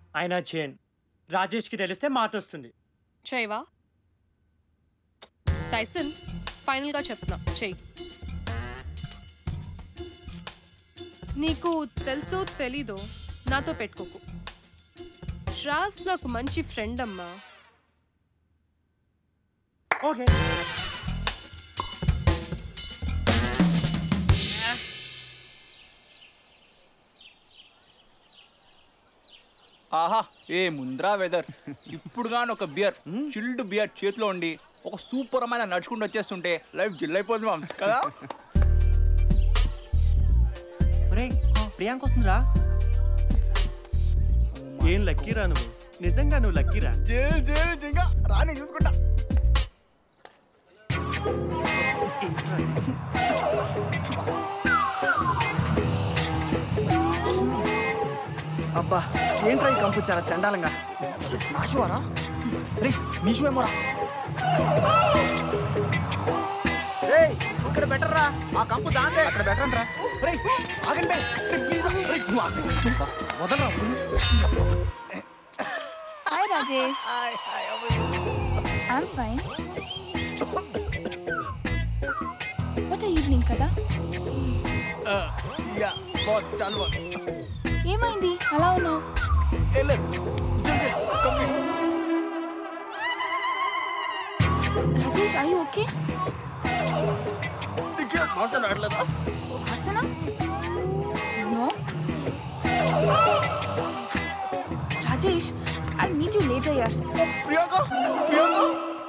అయినా చేయను రాజేష్కి తెలిస్తే మాట వస్తుంది చేయవా టైసన్ ఫైనల్గా చెప్తున్నా చెయ్యి నీకు తెలుసో తెలీదో నాతో పెట్టుకోకు శ్రావ్స్ నాకు మంచి ఫ్రెండ్ అమ్మా ఓకే ఆహా ఏ ముంద్రా వెదర్ ఇప్పుడు కానీ ఒక బియర్ చిల్డ్ బియర్ చేతిలో ఉండి ఒక సూపర్ అమ్మాయి నడుచుకుంటూ వచ్చేస్తుంటే లైఫ్ జిల్ అయిపోతుంది మామ్స్ కదా ఒరే ప్రియాంక వస్తుందిరా ఏం లక్కీరా నువ్వు నిజంగా నువ్వు లక్కీరా జైల్ జైల్ జింగా రాని చూసుకుంటా అబ్బా ఏంట్రా ఈ కంపు చాలా చండాలంగా నాశువారా రే నీషు ఏమోరా ఇక్కడ బెటర్ రా ఆ కంపు దాందే అక్కడ బెటర్ రా రే ఆగండి రే ప్లీజ్ రే నువ్వు ఆగు. వదలరా hi Rajesh I'm fine what evening కదా యా బాత్ చాలు బాత్ ఏమైంది అలా ఉన్నావు ఎల్లే జల్దీ కంప్లీట్ రాజేష్ ఐ ఓకే నీకే వాసన ఆడలేదా వాసన no Rajesh I meet you later యార్ ప్రియాంక ప్రియాంక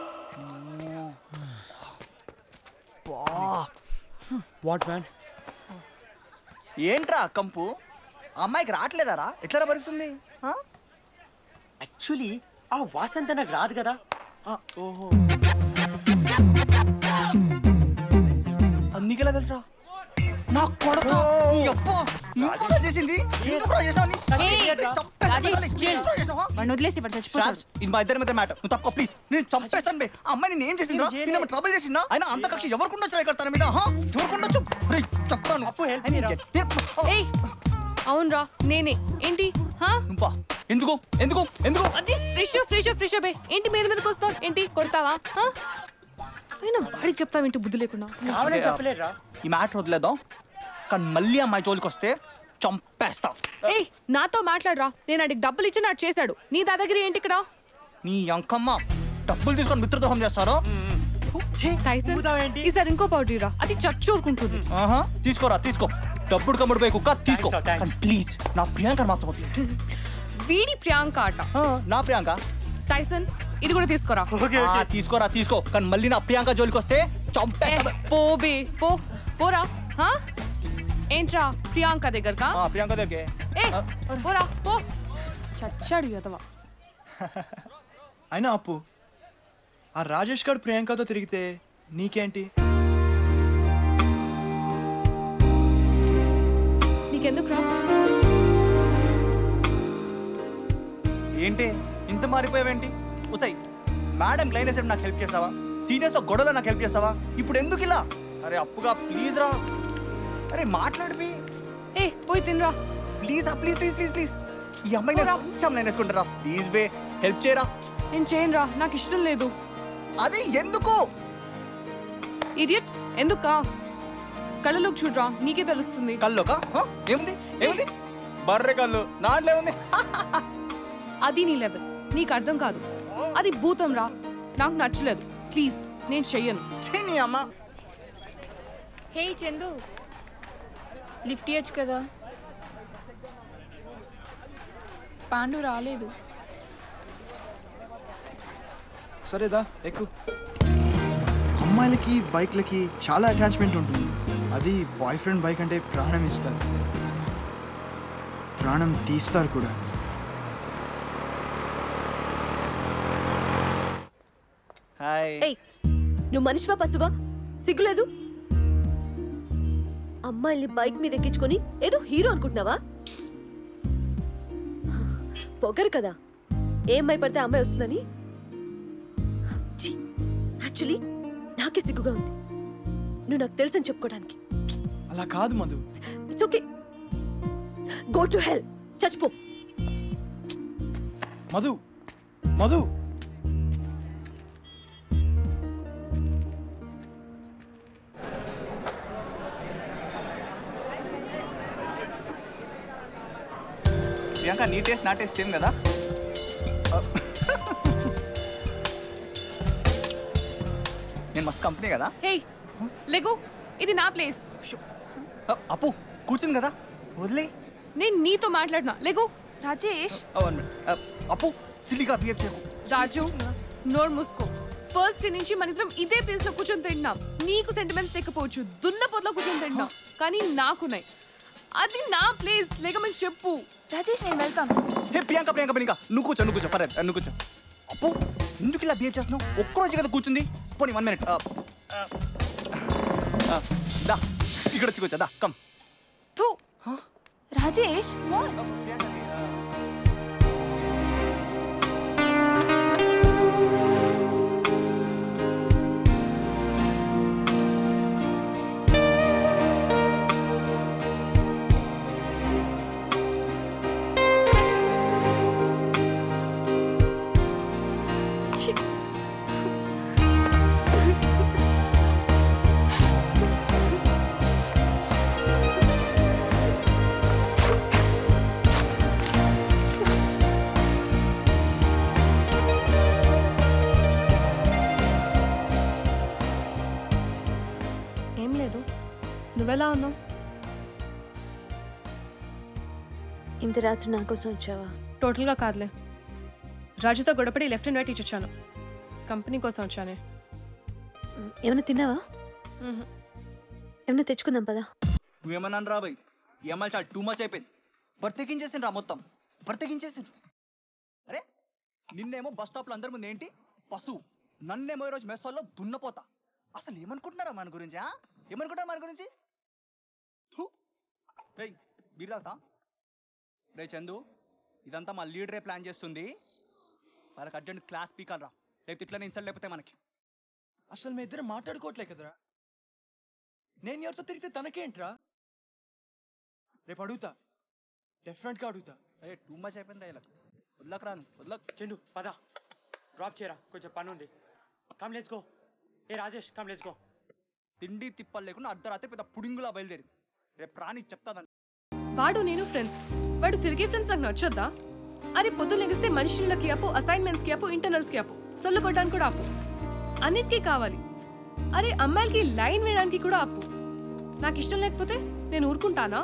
వాట్ మ్యాన్ ఏంట్రా ఆ కంపు ఆ అమ్మాయికి రావట్లేదారా ఎట్లా భరిస్తుంది ఆ? యాక్చువల్లీ ఆ వాసంత నాకు రాదు కదా ఆ, ఓహో అందుకేలా తెలుసురా నా కొడక నీ అప్ప నువ్వు చేసింది ఎందుకు రా చేసావు నీ చంపేస్తాను రాజేష్, తల్లి. chill. ఎందుకురా చేసావు? వాడిని వదిలేసి వాడు చచ్చిపోతాడు శ్రావ్స్, ఇది మా ఇద్దరి మధ్య మ్యాటర్ నువ్వు తప్ప ప్లీజ్ నేను చంపేస్తాను బే ఆ అమ్మాయి నేను ఏం చేసిందా ఏం చేయలే. నేను ట్రబుల్ చేసిందా అయినా అంత కక్ష ఎవరికి ఉండొచ్చు ఇక్కడ తన మీద హా? ఎవరికి ఉండొచ్చు రేయ్, చెప్తాను అప్పు, help me రా. నేను- ఏయ్ అవునరా నేనే ఏంటి హా నువ్వా? ఎందుకు ఎందుకు ఎందుకు అది ఫ్రెష్ ఫ్రెష్ ఫ్రెష్ బే ఏంటి మీద మీదకి వస్తావు ఏంటి కొడతావా హా? అయినా వాడికి చెప్తావేంటి బుద్ధి లేకుండా కావాలని చెప్పలేదురా ఈ మ్యాటర్ వదిలేద్దాం కానీ మళ్ళీ అమ్మాయి జోలికి వస్తే చంపేస్తా ఏయ్ నాతో మాట్లాడరా నేను అడిగి డబ్బులు ఇచ్చి నాడు చేశాడు నీ దాదాగిరి ఏంటి ఇక్కడ నీ అంకమ్మ డబ్బులు తీసుకొని మిత్రద్రోహం చేస్తారో టైసన్ ఊగుతావేంటి? ఈసారి ఇంకో పౌడర్ రా అది చచ్చూరుకుంటుంది ఆహా తీసుకోరా తీసుకో డబ్బుడు కమ్ముడు పోయి కుక్క తీసుకో Thanks, thanks. కానీ ప్లీజ్ నా ప్రియాంక మాత్రం వదిలేయ్. వీడి ప్రియాంక ఆట ఆ, నా ప్రియాంక టైసన్ ఇది కూడా తీసుకోరా ఓకే ఆ, ఓకే తీసుకోరా తీసుకో కానీ మళ్ళీ నా ప్రియాంక జోలికి వస్తే ఏ, చంపేస్తా పో బే పో పోరా హా ఏంట్రా ప్రియాంక దగ్గరకా ఆ, ప్రియాంక దగ్గర ఏ పోరా పో చచ్చాడు యదవా అయినా అప్పు ఆ రాజేష్ గారు ప్రియాంకతో తిరిగితే నీకేంటి నీకెందుకు రా ఏంటి ఇంత మారిపోయావేంటి ఉసై మేడం క్లైన్ వేసేప్పుడు నాకు హెల్ప్ చేస్తావా సీనియర్స్ గొడవలో నాకు హెల్ప్ చేస్తావా ఇప్పుడు ఎందుకు ఇలా అరే అప్పుగా ప్లీజ్ రా అరే మాట్లాడిపి ఏ పోయి తినరా ప్లీజ్ రా ప్లీజ్ ప్లీజ్ ప్లీజ్ ప్లీజ్ ఈ అమ్మాయి నేను పోరా. కొంచెం నేను వేసుకుంటారా ప్లీజ్ బే హెల్ప్ చేయరా నేను చేయను రా నాకు ఇష్టం లేదు అది ఎందుకు ఇడియట్ ఎందుకా కళ్ళలోకి చూడరా నీకే తెలుస్తుంది కల్లోక ఏముంది ఏముంది బర్రె కళ్ళు దాంట్లో ఏముంది అది నీ లెవెల్ నీకు అర్థం కాదు అది భూతం రా నాకు నచ్చలేదు ప్లీజ్ నేను చెయ్యను ఛీ, నీ అమ్మ హే చందు లిఫ్ట్ ఇవ్వచ్చు కదా పాండు రాలేదు సరేదా ఎక్కు అమ్మాయిలకి బైక్లకి చాలా అటాచ్మెంట్ ఉంటుంది అది బాయ్ ఫ్రెండ్ బైక్ అంటే ప్రాణం ఇస్తారు ప్రాణం తీస్తారు కూడా హాయ్ ఏయ్ నువ్వు మనిషివా పశువా సిగ్గులేదు అమ్మాయిల్ని బైక్ మీద ఎక్కించుకొని ఏదో హీరో అనుకుంటున్నావా పొగరు కదా ఏ అమ్మాయి పడితే ఆ అమ్మాయి వస్తుందని యాక్చువల్లీ నాకే సిగ్గుగా ఉంది నువ్వు నాకు తెలుసని చెప్పుకోవడానికి అలా కాదు Madhu it's okay go to hell చచ్చిపో మధు మధు ప్రియాంక నీ టేస్ట్ నా టేస్ట్ సేమ్ కదా నేను మస్తు కంపెనీ కదా హే లెగు ఇది నా ప్లేస్ షో. అ, అప్పు కూర్చుంది కదా వదిలే నేను నీతో మాట్లాడినా లెగు రాజేష్ అప్పు సిల్లిగా బిహేవ్ చేయకు రాజు నోర్ మూసుకో ఫస్ట్ డే నుంచి మన ఇద్దరం ఇదే ప్లేస్ లో కూర్చొని తింటున్నాం నీకు సెంటిమెంట్స్ లేకపోవచ్చు దున్న పొదలో కూర్చొని తింటున్నాం కానీ నాకున్నాయి అది నా ప్లేస్ లేకమని చెప్పు రాజేష్ నేను వెళ్తాను హే ప్రియాంక ప్రియాంక ప్రియాంక నువ్వు కూర్చో నువ్వు కూర్చో పర్లేదు నువ్వు కూర్చో అప్పు ఎందుకు ఇలా బిహేవ్ చేస్తున్నావు ఒక్కరోజు కదా కూర్చుంది పోనీ వన్ మినిట్ దా ఇక్కడ వచ్చి కూర్చో దా కమ్ థూ రాజేష్ వాట్ ఏం లేదు నువ్వెలా ఉన్నావు ఇంత రాత్రి నా కోసం వచ్చావా టోటల్గా కాదులే రాజుతో గొడవపడి లెఫ్ట్ అండ్ రైట్ ఇచ్చొచ్చాను కంపెనీ కోసం వచ్చానే ఏమైనా తిన్నావా మ్మ్. ఏమైనా తెచ్చుకుందాం పదా నువ్వేమన్నాను రా భయ్ ఈ అమ్మాయి చాలా టూ మచ్ అయిపోయింది బర్తెకించేసిండ్రు రా మొత్తం బర్తెకించేసిండ్రు అరే నిన్నేమో బస్ స్టాప్లో అందరి ముందు ఏంటి పశువు నన్నేమో ఈరోజు మెస్సాల్లో దున్నపోతా అసలు ఏమనుకుంటున్నారా మన గురించి ఆ? ఏమనుకుంటారు మన గురించి హు. రేయ్ బీర్ తాగుతా రే చందు ఇదంతా మా లీడరే ప్లాన్ చేస్తుంది వాళ్ళకి అర్జెంట్ క్లాస్ పీకాలరా లేకపోతే ఇట్లా ఇన్సల్ట్ లేకపోతే మనకి అసలు మీ ఇద్దరు మాట్లాడుకోవట్లే కదరా నేను ఎవరితో తిరిగితే తనకేంట్రా రేపు అడుగుతా డెఫినెట్గా అడుగుతా అరే టూ మచ్ అయిపోయింది ఇలా వదలకు రాను వదలకు చందు పద డ్రాప్ చేయరా కొంచెం పని ఉంది కమ్ లెట్స్ గో ఏ రాజేష్ కమ్ లెట్స్ గో తిండి తిప్పలు లేకుండా అర్ధరాత్రి పెద్ద పుడింగులా బయలుదేరింది రేపు ప్రాణి చెప్తాదని వాడు నేను ఫ్రెండ్స్ వాడు తిరిగే ఫ్రెండ్స్ నాకు నచ్చొద్దా అరే పొద్దున లెగిస్తే మనుషులకి అప్పు అసైన్మెంట్స్కి అప్పు ఇంటర్నల్స్కి అప్పు సొల్లు కొట్టడానికి కూడా అప్పు అన్నిటికీ కావాలి అరే అమ్మాయిలకి లైన్ వేయడానికి కూడా అప్పు నాకు ఇష్టం లేకపోతే నేను ఊరుకుంటానా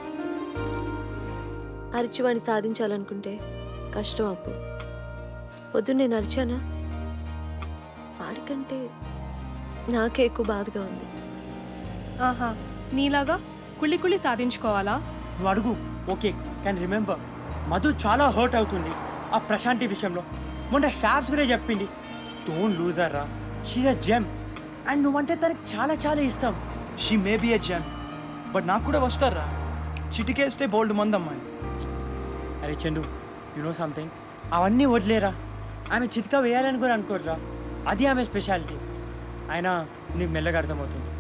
అరిచివాడిని సాధించాలనుకుంటే కష్టం అప్పు పొద్దున్న నేను అరిచానా వాడికంటే నాకే ఎక్కువ బాధగా ఉంది ఆహా నీలాగా కుళ్ళి కుళ్ళి సాధించుకోవాలా నువ్వు అడుగు ఓకే కానీ రిమెంబర్ మధు చాలా హర్ట్ అవుతుంది ఆ ప్రశాంతి విషయంలో మొన్న స్టాఫ్స్ కూడా చెప్పింది డోంట్ లూజర్ రా షీజ్ అ జెమ్ అండ్ నువ్వంటే తనకి చాలా చాలా ఇష్టం షీ మే బి ఎ జన్ బట్ నాకు కూడా వస్తారా చిటికేస్తే బోల్డ్ మంది అమ్మాయి అరే చందు యు నో సంథింగ్ అవన్నీ వదిలేరా ఆమె చితక వేయాలని కూడా అనుకోర్రా అది ఆమె స్పెషాలిటీ అయినా నీకు మెల్లగా అర్థమవుతుంది